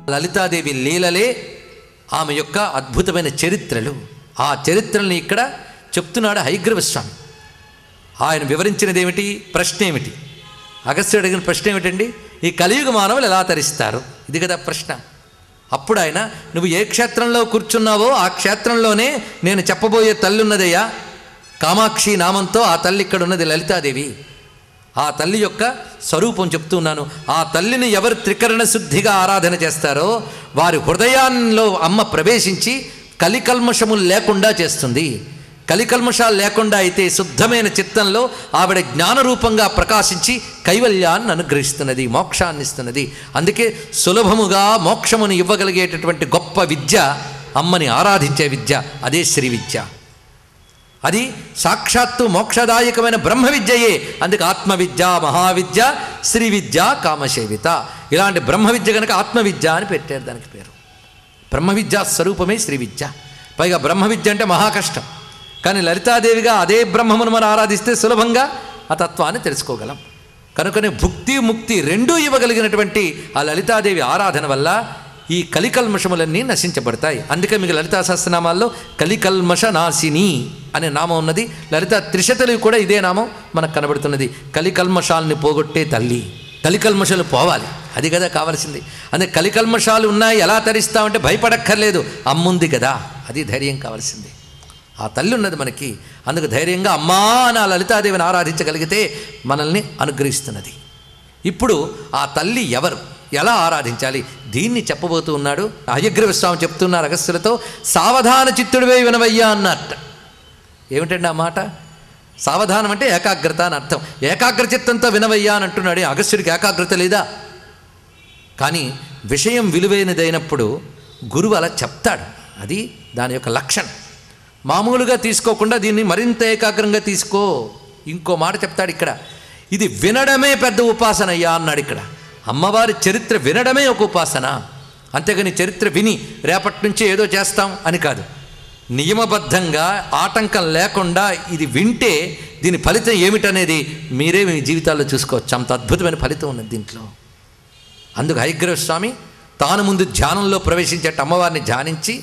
లలితాదేవి లీలలే ఆమె యొక్క అద్భుతమైన చరిత్రలు ఆ చరిత్రల్ని ఇక్కడ చెప్తున్నాడు హైగ్రవ స్వామి ఆయన వివరించినది ఏమిటి ప్రశ్న ఏమిటి అగస్త్యుడు అడిగిన ప్రశ్న ఏమిటండి ఈ కలియుగ మానవులు ఎలా తరిస్తారు ఇది కదా ప్రశ్న అప్పుడు ఆయన నువ్వు ఏ క్షేత్రంలో కూర్చున్నావో ఆ క్షేత్రంలోనే నేను చెప్పబోయే తల్లి ఉన్నదయ్యా కామాక్షి నామంతో ఆ తల్లి ఇక్కడ ఉన్నది లలితాదేవి ఆ తల్లి యొక్క స్వరూపం చెప్తున్నాను ఆ తల్లిని ఎవరు త్రికరణ శుద్ధిగా ఆరాధన చేస్తారో వారి హృదయాల్లో అమ్మ ప్రవేశించి కలికల్మషములు లేకుండా చేస్తుంది కలికల్మషాలు లేకుండా అయితే శుద్ధమైన చిత్తంలో ఆవిడ జ్ఞానరూపంగా ప్రకాశించి కైవల్యాన్ని అనుగ్రహిస్తున్నది మోక్షాన్ని ఇస్తున్నది అందుకే సులభముగా మోక్షమును ఇవ్వగలిగేటటువంటి గొప్ప విద్య అమ్మని ఆరాధించే విద్య అదే శ్రీ విద్య అది సాక్షాత్తు మోక్షదాయకమైన బ్రహ్మ విద్యయే అందుకే ఆత్మవిద్య మహావిద్య శ్రీ విద్య కామసేవిత ఇలాంటి బ్రహ్మ విద్య కనుక ఆత్మవిద్య అని పెట్టారు దానికి పేరు బ్రహ్మ విద్యా స్వరూపమే శ్రీ విద్య పైగా బ్రహ్మ విద్య అంటే మహా కష్టం కానీ లలితాదేవిగా అదే బ్రహ్మమును మనం ఆరాధిస్తే సులభంగా ఆ తత్వాన్ని తెలుసుకోగలం కనుకనే భుక్తి ముక్తి రెండూ ఇవ్వగలిగినటువంటి ఆ లలితాదేవి ఆరాధన వల్ల ఈ కలికల్మషములన్నీ నశించబడతాయి అందుకే మీకు లలితా సహస్రనామాల్లో కలికల్మష నాశిని అనే నామం ఉన్నది లలిత త్రిశతలు కూడా ఇదే నామం మనకు కనబడుతున్నది కలికల్మషాలని పోగొట్టే తల్లి కలికల్మషాలు పోవాలి అది కదా కావాల్సింది అందుకే కలికల్మషాలు ఉన్నాయి ఎలా తరిస్తామంటే భయపడక్కర్లేదు అమ్ముంది కదా అది ధైర్యం కావాల్సింది ఆ తల్లి ఉన్నది మనకి అందుకు ధైర్యంగా అమ్మా అని ఆ లలితాదేవిని ఆరాధించగలిగితే మనల్ని అనుగ్రహిస్తున్నది ఇప్పుడు ఆ తల్లి ఎవరు ఎలా ఆరాధించాలి దీన్ని చెప్పబోతూ ఉన్నాడు అయగ్రవ స్వామి చెప్తున్నారు అగస్త్యులతో సావధాన చిత్తుడివే వినవయ్యా అన్నట్ట ఏమిటండి ఆ మాట సావధానం అంటే ఏకాగ్రత అని అర్థం ఏకాగ్ర చిత్తంతో వినవయ్యా అని అంటున్నాడు అగస్త్యుడికి ఏకాగ్రత లేదా కానీ విషయం విలువైనదైనప్పుడు గురువు అలా చెప్తాడు అది దాని యొక్క లక్షణం మామూలుగా తీసుకోకుండా దీన్ని మరింత ఏకాగ్రంగా తీసుకో ఇంకో మాట చెప్తాడు ఇక్కడ ఇది వినడమే పెద్ద ఉపాసన అయ్యా అన్నాడు ఇక్కడ అమ్మవారి చరిత్ర వినడమే ఒక ఉపాసన అంతేగాని చరిత్ర విని రేపటి నుంచి ఏదో చేస్తాం అని కాదు నియమబద్ధంగా ఆటంకం లేకుండా ఇది వింటే దీని ఫలితం ఏమిటనేది మీరే మీ జీవితాల్లో చూసుకోవచ్చు అంత అద్భుతమైన ఫలితం ఉన్నది దీంట్లో అందుకు హైగ్రవ స్వామి తాను ముందు ధ్యానంలో ప్రవేశించేట అమ్మవారిని ధ్యానించి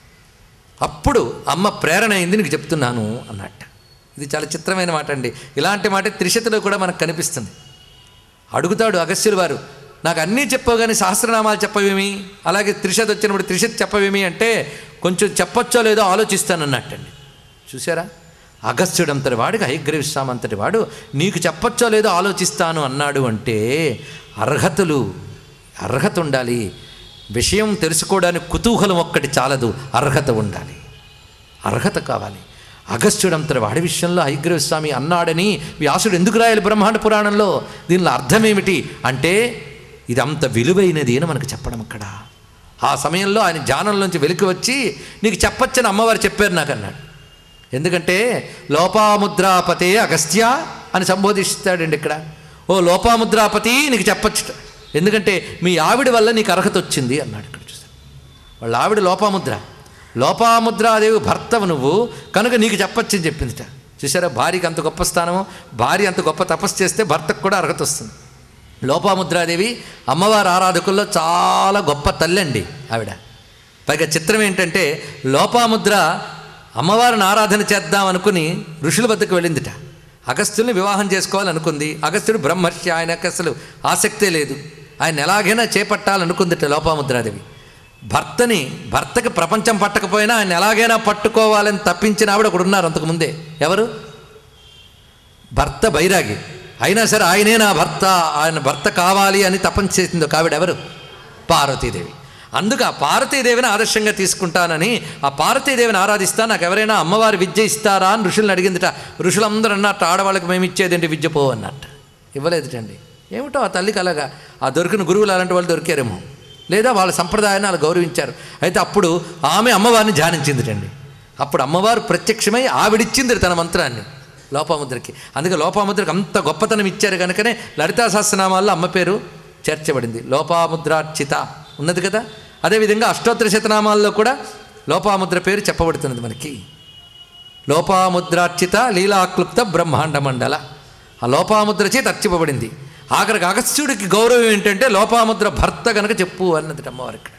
అప్పుడు అమ్మ ప్రేరణ అయింది నీకు చెప్తున్నాను అన్నట్ట ఇది చాలా చిత్రమైన మాట అండి ఇలాంటి మాట త్రిశతిలో కూడా మనకు కనిపిస్తుంది అడుగుతాడు అగస్త్యులు వారు నాకు అన్నీ చెప్పావు కానీ సహస్రనామాలు చెప్పవేమి అలాగే త్రిశత్ వచ్చినప్పుడు త్రిశత్ చెప్పవేమి అంటే కొంచెం చెప్పొచ్చో లేదో ఆలోచిస్తానన్నట్టండి చూసారా అగస్త్యుడు అంతటి వాడికి హైగ్రీవిస్వామి అంతటి వాడు నీకు చెప్పొచ్చో లేదో ఆలోచిస్తాను అన్నాడు అంటే అర్హతలు అర్హత ఉండాలి విషయం తెలుసుకోవడానికి కుతూహలం ఒక్కటి చాలదు అర్హత ఉండాలి అర్హత కావాలి అగస్త్యుడంతటి వాడి విషయంలో హైగ్రీవ స్వామి అన్నాడని వ్యాసుడు ఎందుకు రాయాలి బ్రహ్మాండ పురాణంలో దీనిలో అర్థం ఏమిటి అంటే ఇది అంత విలువైనది అని మనకు చెప్పడం అక్కడ ఆ సమయంలో ఆయన ధ్యానంలోంచి వెలికి వచ్చి నీకు చెప్పొచ్చని అమ్మవారు చెప్పారు నాకు అన్నాడు ఎందుకంటే లోపాముద్రాపతే అగస్త్య అని సంబోధిస్తాడండి ఇక్కడ ఓ లోపాముద్రాపతి నీకు చెప్పొచ్చు ఎందుకంటే మీ ఆవిడ వల్ల నీకు అర్హత వచ్చింది అన్నాడు ఇక్కడ చూసాను వాళ్ళ ఆవిడ లోపాముద్ర లోపాముద్రాదేవి భర్తవు నువ్వు కనుక నీకు చెప్పొచ్చని చెప్పిందిట చూసారా భార్యకి అంత గొప్ప స్థానము భార్య అంత గొప్ప తపస్సు చేస్తే భర్తకు కూడా అర్హత వస్తుంది లోపాముద్రాదేవి అమ్మవారి ఆరాధకుల్లో చాలా గొప్ప తల్లి అండి ఆవిడ పైగా చిత్రం ఏంటంటే లోపాముద్ర అమ్మవారిని ఆరాధన చేద్దాం అనుకుని ఋషుల వద్దకు వెళ్ళిందిట అగస్త్యుల్ని వివాహం చేసుకోవాలనుకుంది అగస్త్యుడు బ్రహ్మర్షి ఆయనకు అసలు ఆసక్తే లేదు ఆయన ఎలాగైనా చేపట్టాలనుకుందిట లోపాముద్రాదేవి భర్తని భర్తకి ప్రపంచం పట్టకపోయినా ఆయన ఎలాగైనా పట్టుకోవాలని తప్పించిన ఆవిడ ఒకడు ఉన్నారు అంతకుముందే ఎవరు భర్త బైరాగి అయినా సరే ఆయనే నా భర్త ఆయన భర్త కావాలి అని తపన చేసింది ఒక ఆవిడ ఎవరు పార్వతీదేవి అందుకు ఆ పార్వతీదేవిని ఆదర్శంగా తీసుకుంటానని ఆ పార్వతీదేవిని ఆరాధిస్తా నాకు ఎవరైనా అమ్మవారి విద్య ఇస్తారా అని ఋషులను అడిగిందిట ఋషులందరూ అన్నట్టు ఆడవాళ్ళకి మేము ఇచ్చేదేంటి విద్య పో అన్నట్టు ఇవ్వలేదుటండి ఏమిటో ఆ తల్లికి అలాగా ఆ దొరికిన గురువులు అలాంటి వాళ్ళు దొరికారేమో లేదా వాళ్ళ సంప్రదాయాన్ని వాళ్ళు గౌరవించారు అయితే అప్పుడు ఆమె అమ్మవారిని ధ్యానించిందిటండి అప్పుడు అమ్మవారు ప్రత్యక్షమై ఆవిడిచ్చింది తన మంత్రాన్ని లోపాముద్రకి అందుకే లోపాముద్రకి అంత గొప్పతనం ఇచ్చారు కనుకనే లలితా సహస్రనామాల్లో అమ్మ పేరు చేర్చబడింది లోపాముద్రార్చిత ఉన్నది కదా అదేవిధంగా అష్టోత్తర శతనామాల్లో కూడా లోపాముద్ర పేరు చెప్పబడుతున్నది మనకి లోపాముద్రార్చిత లీలాక్లుప్త బ్రహ్మాండ మండల ఆ లోపాముద్ర చేత అర్చిపబడింది ఆఖరికి అగస్త్యుడికి గౌరవం ఏంటంటే లోపాముద్ర భర్త కనుక చెప్పు అన్నది అమ్మవారు ఇక్కడ